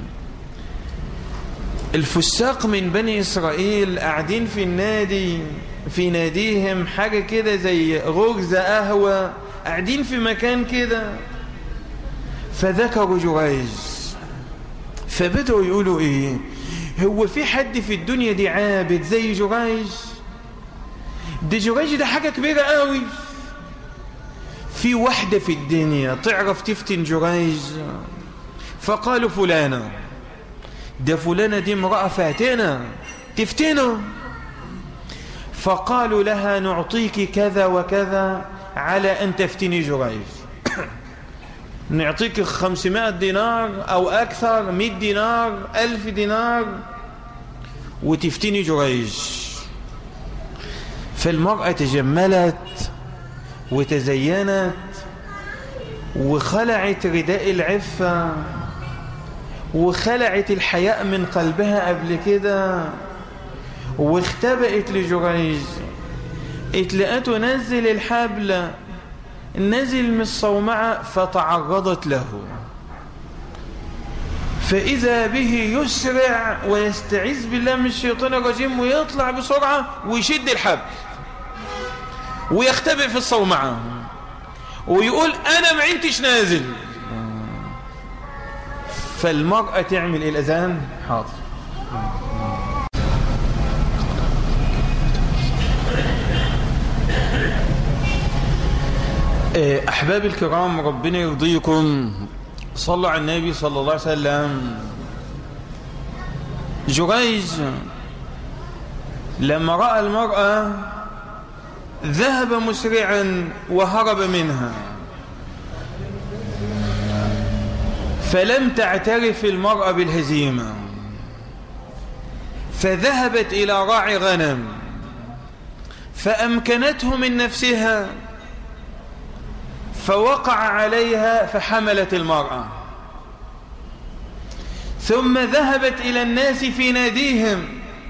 الفساق من بني اسرائيل قاعدين في النادي في ناديهم حاجة كده زي غرزة قهوة قاعدين في مكان كده فذكروا جريج فبدأوا يقولوا ايه هو في حد في الدنيا دي عابد زي جريج دي جريج ده حاجة كبيرة قوي في واحدة في الدنيا تعرف تفتن جريج فقالوا فلانة ده فلانة دي امرأة فاتنة تفتنه فقالوا لها نعطيك كذا وكذا على أن تفتني جريج نعطيك خمسمائة دينار أو أكثر مئة دينار ألف دينار وتفتني جريج فالمرأة تجملت وتزينت وخلعت رداء العفة وخلعت الحياء من قلبها قبل كده واختبأت لجريج اتلقته نزل الحبل نزل من الصومعة فتعرضت له فإذا به يسرع ويستعيذ بالله من الشيطان الرجيم ويطلع بسرعة ويشد الحبل ويختبئ في الصومعة ويقول أنا ما عندتش نازل فالمرأة تعمل الأذان حاضر أحباب الكرام ربنا يرضيكم صلوا على النبي صلى الله عليه وسلم جريج لما رأى المرأة ذهب مسرعا وهرب منها فلم تعترف المرأة بالهزيمة فذهبت إلى راعي غنم فأمكنته من نفسها فوقع عليها فحملت المرأة ثم ذهبت إلى الناس في ناديهم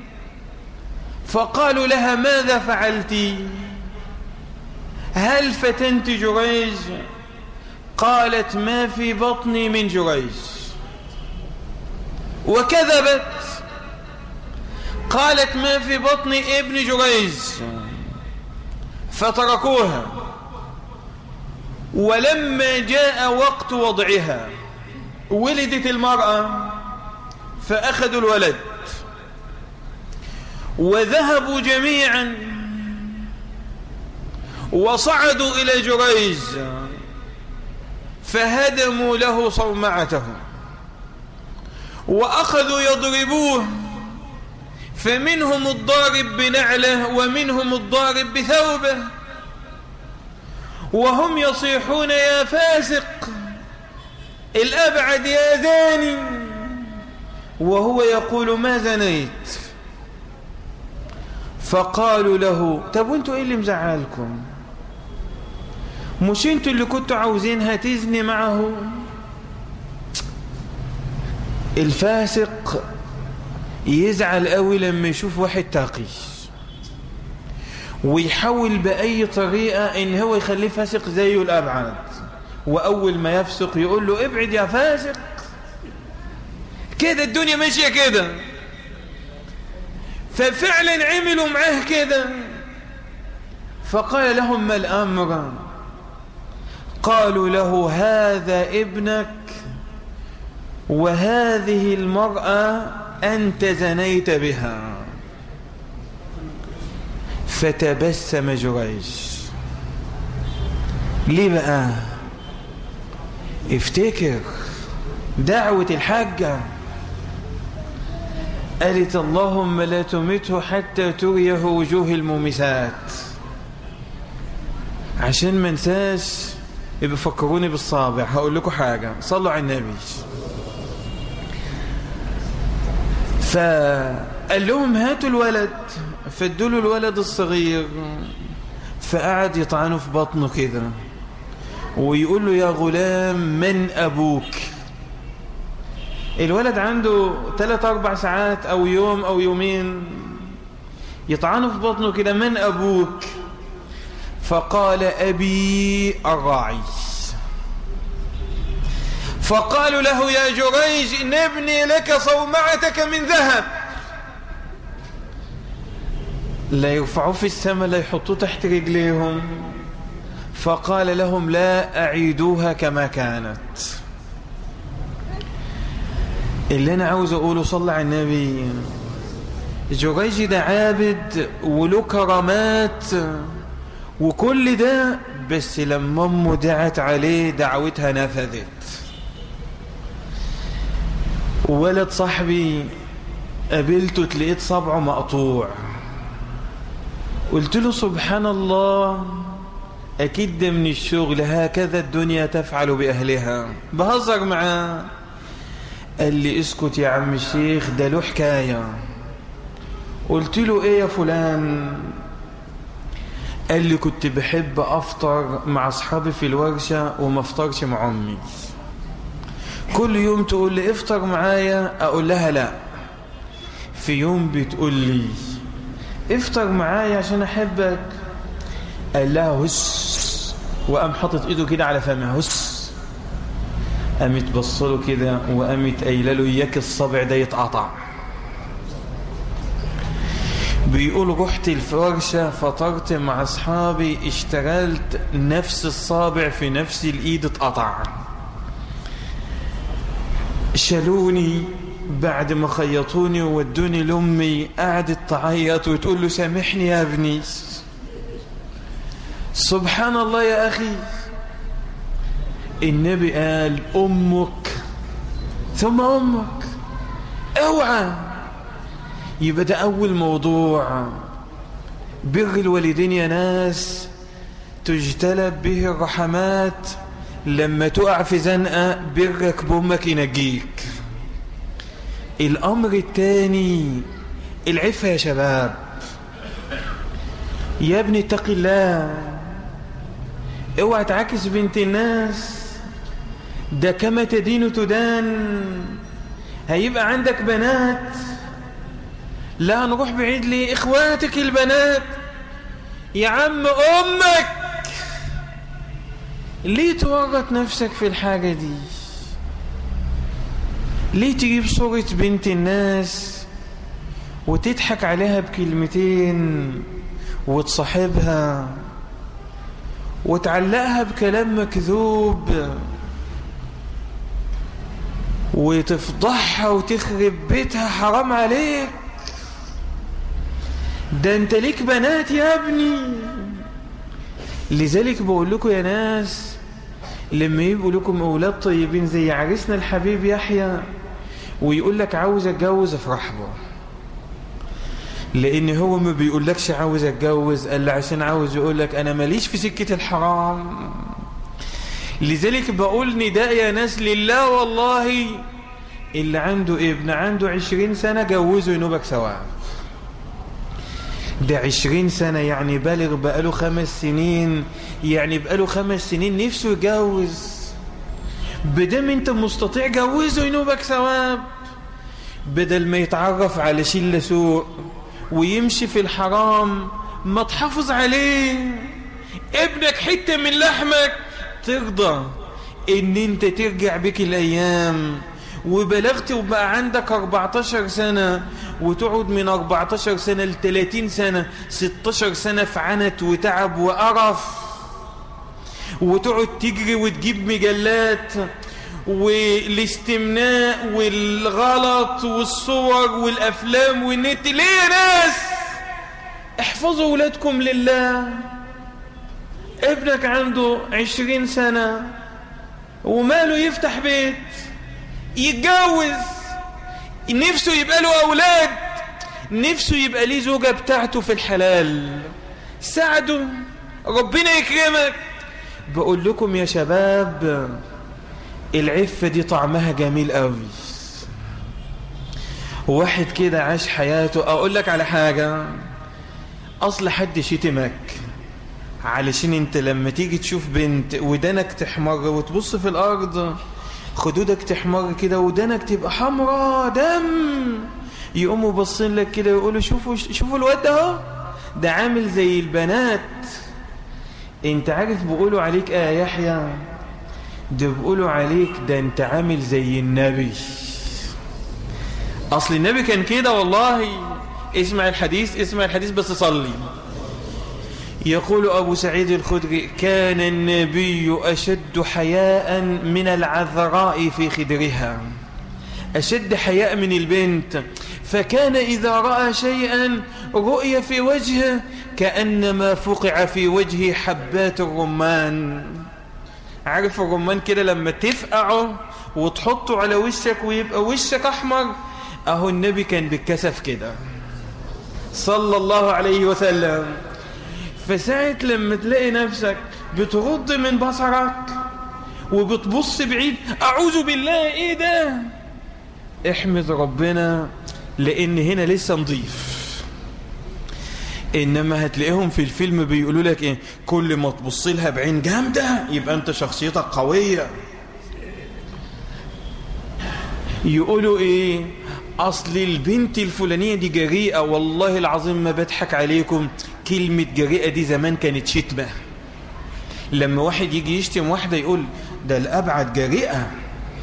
فقالوا لها ماذا فعلت هل فتنت جريج قالت ما في بطني من جريج وكذبت قالت ما في بطني ابن جريج فتركوها ولما جاء وقت وضعها ولدت المرأة فأخذوا الولد وذهبوا جميعا وصعدوا إلى جريج فهدموا له صومعته وأخذوا يضربوه فمنهم الضارب بنعله ومنهم الضارب بثوبه وهم يصيحون يا فاسق الأبعد يا زاني وهو يقول ما زنيت فقالوا له طب وانتوا ايه اللي مزعلكم مش انتوا اللي كنتوا عاوزينها تزني معه الفاسق يزعل قوي لما يشوف واحد تاقي ويحاول بأي طريقة ان هو يخليه فاسق زيه الأبعد وأول ما يفسق يقول له ابعد يا فاسق كده الدنيا ماشية كده ففعلا عملوا معاه كده فقال لهم ما الأمر قالوا له هذا ابنك وهذه المرأة أنت زنيت بها فتبسم جريج ليه بقى افتكر دعوة الحاجة قالت اللهم لا تمته حتى تريه وجوه المومسات عشان ما انساش يبقى فكروني بالصابع هقول لكم حاجة صلوا على النبي فقال لهم هاتوا الولد فادوا له الولد الصغير فقعد يطعنه في بطنه كده ويقول له يا غلام من أبوك الولد عنده ثلاث أربع ساعات أو يوم أو يومين يطعنه في بطنه كده من أبوك فقال أبي الراعي فقالوا له يا جريج نبني لك صومعتك من ذهب لا يرفعوه في السماء لا يحطوه تحت رجليهم فقال لهم لا أعيدوها كما كانت اللي أنا عاوز أقوله صلى على النبي جريج ده عابد وله كرامات وكل ده بس لما أمه دعت عليه دعوتها نفذت ولد صاحبي قابلته تلاقيت صبعه مقطوع قلت له سبحان الله أكيد ده من الشغل هكذا الدنيا تفعل بأهلها بهزر معاه قال لي اسكت يا عم الشيخ ده له حكاية قلت له ايه يا فلان قال لي كنت بحب افطر مع اصحابي في الورشة وما افطرش مع امي كل يوم تقول لي افطر معايا اقول لها لا في يوم بتقول لي افطر معايا عشان احبك قال لها هس وقام حاطط ايده كده على فمها هس قامت بصله كده وقامت قايله له اياك الصبع ده يتقطع بيقول رحت الفرشة فطرت مع اصحابي اشتغلت نفس الصابع في نفس الايد اتقطع شالوني بعد ما خيطوني وودوني لامي قعدت تعيط وتقول له سامحني يا ابني سبحان الله يا اخي النبي قال امك ثم امك اوعى يبقى ده اول موضوع بر الوالدين يا ناس تجتلب به الرحمات لما تقع في زنقه برك بامك ينجيك الامر الثاني العفه يا شباب يا ابني اتق الله اوعى تعاكس بنت الناس ده كما تدين تدان هيبقى عندك بنات لا نروح بعيد ليه اخواتك البنات يا عم امك ليه تورط نفسك في الحاجة دي ليه تجيب صورة بنت الناس وتضحك عليها بكلمتين وتصاحبها وتعلقها بكلام مكذوب وتفضحها وتخرب بيتها حرام عليك ده انت ليك بنات يا ابني لذلك بقول لكم يا ناس لما يبقوا لكم اولاد طيبين زي عريسنا الحبيب يحيى ويقول لك عاوز اتجوز افرح به لان هو ما بيقولكش عاوز اتجوز الا عشان عاوز يقول لك انا ماليش في سكه الحرام لذلك بقول نداء يا ناس لله والله اللي عنده ابن عنده عشرين سنة جوزه ينوبك سواء ده عشرين سنة يعني بالغ بقاله خمس سنين يعني بقاله خمس سنين نفسه يجوز بدم انت مستطيع جوزه ينوبك ثواب بدل ما يتعرف على شلة سوء ويمشي في الحرام ما تحافظ عليه ابنك حتة من لحمك ترضى ان انت ترجع بك الايام وبلغت وبقى عندك 14 سنة وتقعد من 14 سنة ل 30 سنة 16 سنة في عنت وتعب وقرف وتقعد تجري وتجيب مجلات والاستمناء والغلط والصور والأفلام والنت ليه يا ناس احفظوا ولادكم لله ابنك عنده عشرين سنة وماله يفتح بيت يتجوز نفسه يبقى له أولاد نفسه يبقى ليه زوجة بتاعته في الحلال ساعده ربنا يكرمك بقول لكم يا شباب العفة دي طعمها جميل قوي واحد كده عاش حياته اقول لك على حاجة اصل حد شتمك علشان انت لما تيجي تشوف بنت ودانك تحمر وتبص في الارض خدودك تحمر كده ودانك تبقى حمراء دم يقوموا باصين لك كده ويقولوا شوفوا شوفوا الواد ده اهو ده عامل زي البنات انت عارف بيقولوا عليك ايه يا يحيى ده بيقولوا عليك ده انت عامل زي النبي اصل النبي كان كده والله اسمع الحديث اسمع الحديث بس صلي يقول أبو سعيد الخدري كان النبي أشد حياء من العذراء في خدرها أشد حياء من البنت فكان إذا رأى شيئا رؤي في وجهه كأنما فقع في وجهه حبات الرمان عارف الرمان كده لما تفقعه وتحطه على وشك ويبقى وشك أحمر أهو النبي كان بالكسف كده صلى الله عليه وسلم فساعة لما تلاقي نفسك بتغض من بصرك وبتبص بعيد أعوذ بالله إيه ده احمد ربنا لأن هنا لسه نضيف إنما هتلاقيهم في الفيلم بيقولوا لك إيه كل ما تبص لها بعين جامدة يبقى أنت شخصيتك قوية يقولوا إيه أصل البنت الفلانية دي جريئة والله العظيم ما بضحك عليكم كلمة جريئة دي زمان كانت شتمة لما واحد يجي يشتم واحدة يقول ده الأبعد جريئة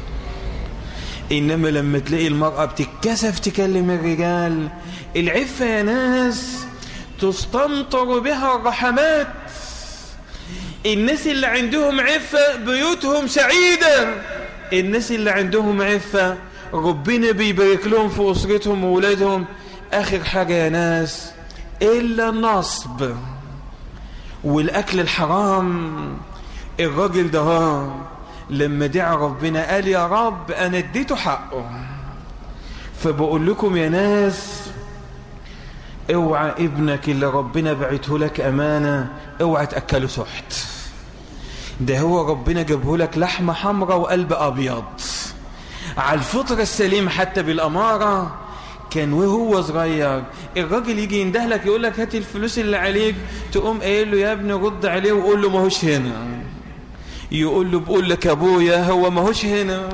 إنما لما تلاقي المرأة بتتكسف تكلم الرجال العفة يا ناس تستمطر بها الرحمات الناس اللي عندهم عفة بيوتهم سعيدة الناس اللي عندهم عفة ربنا بيبارك لهم في أسرتهم وولادهم آخر حاجة يا ناس إلا النصب والأكل الحرام الراجل ده لما دعا ربنا قال يا رب أنا اديته حقه فبقول لكم يا ناس اوعى ابنك اللي ربنا بعته لك أمانة اوعى تأكله سحت ده هو ربنا جابه لك لحمة حمراء وقلب أبيض على الفطرة السليمة حتى بالأمارة كان وهو صغير الراجل يجي يندهلك يقول لك هات الفلوس اللي عليك تقوم قايل له يا ابني رد عليه وقول له ماهوش هنا يقول له بقول لك ابويا هو ماهوش هنا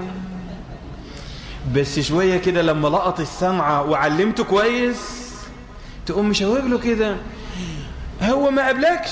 بس شوية كده لما لقط السمعة وعلمته كويس تقوم مشاور له كده هو ما قبلكش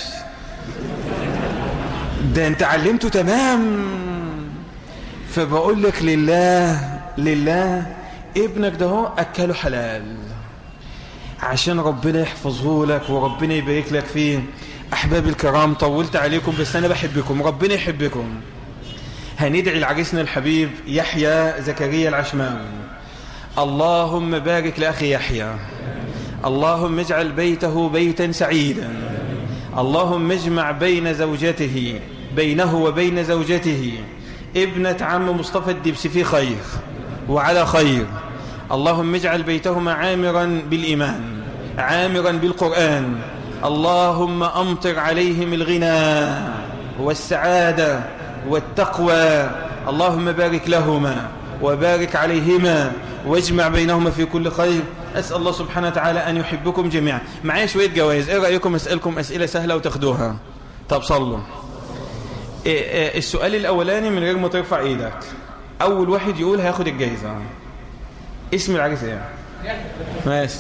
ده انت علمته تمام فبقول لك لله لله ابنك ده هو أكله حلال عشان ربنا يحفظه لك وربنا يبارك لك فيه أحبابي الكرام طولت عليكم بس أنا بحبكم ربنا يحبكم هندعي لعريسنا الحبيب يحيى زكريا العشماوي اللهم بارك لأخي يحيى اللهم اجعل بيته بيتا سعيدا اللهم اجمع بين زوجته بينه وبين زوجته ابنة عم مصطفى الدبس في خير وعلى خير اللهم اجعل بيتهما عامرا بالإيمان عامرا بالقرآن اللهم أمطر عليهم الغنى والسعادة والتقوى اللهم بارك لهما وبارك عليهما واجمع بينهما في كل خير أسأل الله سبحانه وتعالى أن يحبكم جميعا معايا شوية جوائز إيه رأيكم أسألكم أسئلة سهلة وتاخدوها طب صلوا إيه إيه السؤال الأولاني من غير ما ترفع إيدك أول واحد يقول هياخد الجايزة اسم العريس ايه ماشي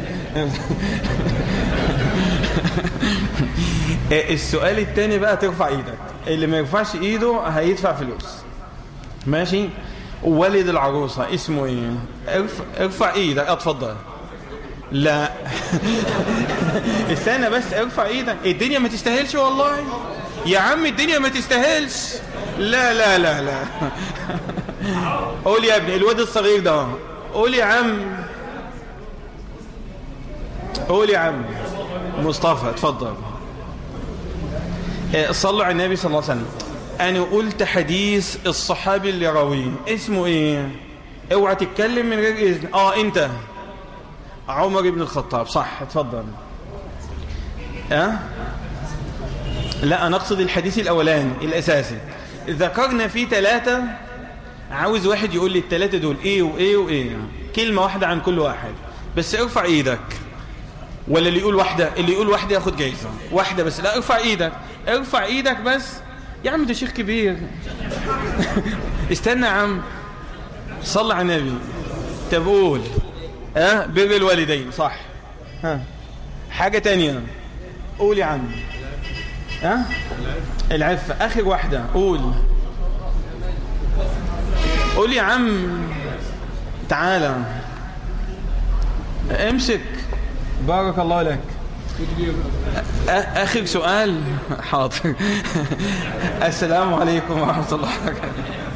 السؤال الثاني بقى ترفع ايدك اللي ما يرفعش ايده هيدفع فلوس ماشي والد العروسة اسمه ايه ارفع, ارفع ايدك اتفضل لا استنى بس ارفع ايدك الدنيا ما تستاهلش والله يا عم الدنيا ما تستاهلش لا لا لا لا قول يا ابني الواد الصغير ده قول يا عم قول يا عم مصطفى اتفضل آه، صلوا على النبي صلى الله عليه وسلم انا قلت حديث الصحابي اللي راويه اسمه ايه اوعى تتكلم من غير اذن اه انت عمر بن الخطاب صح اتفضل اه لا انا اقصد الحديث الاولاني الاساسي ذكرنا فيه ثلاثة عاوز واحد يقول لي الثلاثة دول ايه وايه وايه كلمة واحدة عن كل واحد بس ارفع ايدك ولا اللي يقول واحدة اللي يقول واحدة ياخد جايزة واحدة بس لا ارفع ايدك ارفع ايدك بس يا عم ده شيخ كبير استنى يا عم صلى على النبي طب قول ها بر الوالدين صح ها حاجة تانية قول يا عم ها العفة اخر واحدة قول قول يا عم تعالى امسك بارك الله لك آ- آخر سؤال حاضر السلام عليكم ورحمة الله وبركاته